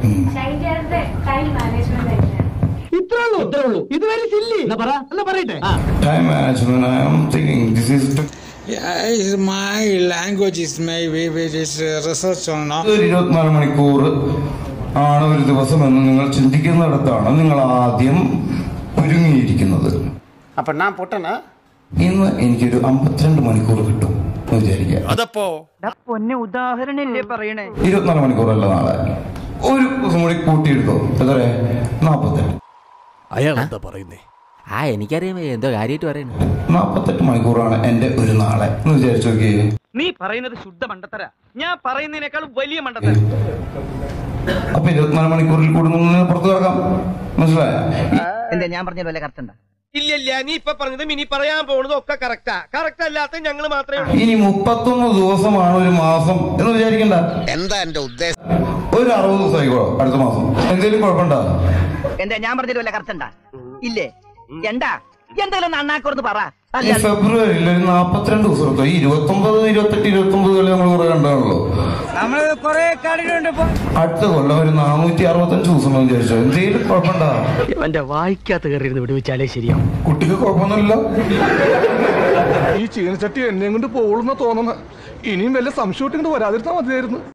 ഷൈൻചാറിന്റെ time management എങ്ങനെയാണ് ഇത്രേ ഉള്ളൂ ഇത്രേ ഉള്ളൂ ഇതുവരെ സില്ലി എന്നാ പറ എന്നാ പറയട്ടെ Time management, I am thinking this is the Yeah, it's my language is maybe it is uh, research on now. ഒരു ഇരുപത്തിനാല് മണിക്കൂർ ആണ് ഒരു ദിവസം എന്ന് നിങ്ങൾ ചിന്തിക്കുന്നിടത്താണ് നിങ്ങൾ ആദ്യം ഒരുങ്ങിയിരിക്കുന്നത് அப்ப நான் பொட்டனா ഇന്ന് എനിക്കൊരു അമ്പത്തിരണ്ട് മണിക്കൂർ കിട്ടും എന്ന് വിചാരിക്കുക അതപ്പോ പൊന്നെ ഉദാഹരണല്ലേ പറയണേ ഇരുപത്തിനാല് മണിക്കൂറല്ല നാളെ ഒരു ദിവസം കൂടി കൂട്ടിയെടുത്തോ എത്ര നാപ്പത്തെട്ട് അയാൾ എന്താ പറയുന്നേ ആ എനിക്കറിയാം എന്തോ കാര്യമായിട്ട് പറയുന്നു നാപ്പത്തെട്ട് മണിക്കൂറാണ് എന്റെ ഒരു നാളെ എന്ന് വിചാരിച്ചു നോക്കിയേ നീ പറയുന്നത് ശുദ്ധ മണ്ടത്തര ഞാൻ പറയുന്നതിനേക്കാളും വലിയ മണ്ടത്തര അപ്പൊ ഇരുപത്തിനാല് മണിക്കൂറിൽ കൂടുതൽ പുറത്തു കിടക്കാം മനസ്സിലായ എന്താ ഞാൻ പറഞ്ഞ പോലെ കറക്റ്റ് ഉണ്ടോ ഇല്ലില്ല നീ ഇപ്പൊ പറഞ്ഞതും ഇനി പറയാൻ പോകുന്നതും ഒക്കെ കറക്റ്റാ കറക്റ്റ് അല്ലാത്ത ഞങ്ങൾ മാത്രമേ ഉള്ളൂ ഇനി മുപ്പത്തൊന്ന് ദിവസമാണ് ഒരു മാസം എന്ന് വിചാരിക്കണ്ട എന്താ എന്റെ ഉദ്ദേശം ഒരു അറുപത് ദിവസം ആയിക്കോളൂ അടുത്ത മാസം എന്തെങ്കിലും കുഴപ്പമുണ്ടോ എന്താ ഞാൻ പറഞ്ഞ പോലെ കറക്റ്റ് ഉണ്ടാ ഇല്ലേ എന്താ എന്തായാലും ഒന്ന് അണ്ണാക്കോർന്ന് പറ ഈ ഫെബ്രുവരിയിൽ ഒരു നാപ്പത്തിരണ്ട് ദിവസം എടുത്തു ഈ ഇരുപത്തി ഒമ്പത് ഇരുപത്തെട്ട് ഇരുപത്തി ഒമ്പത് കൊല്ലം നമ്മൾ കുറെ കണ്ടാണല്ലോ നമ്മള് കൊറേ കണ്ടിട്ടുണ്ട് അടുത്ത കൊല്ലം ഒരു നാനൂറ്റി അറുപത്തഞ്ച് ദിവസം എന്ന് വിചാരിച്ചോ എന്തെങ്കിലും കുഴപ്പമുണ്ടോ എന്റെ വായിക്കാത്ത കയറി വിടുവിച്ചാലേ ശരിയാവും കുട്ടിക്ക് കുഴപ്പമൊന്നുമില്ല ഈ ചീനച്ചട്ടി എന്നെ കൊണ്ട് പോകുന്ന തോന്നുന്നു ഇനിയും വല്ല സംശയം ഇങ്ങോട്ട് വരാതിരുന്നാ മതിയായിരുന്നു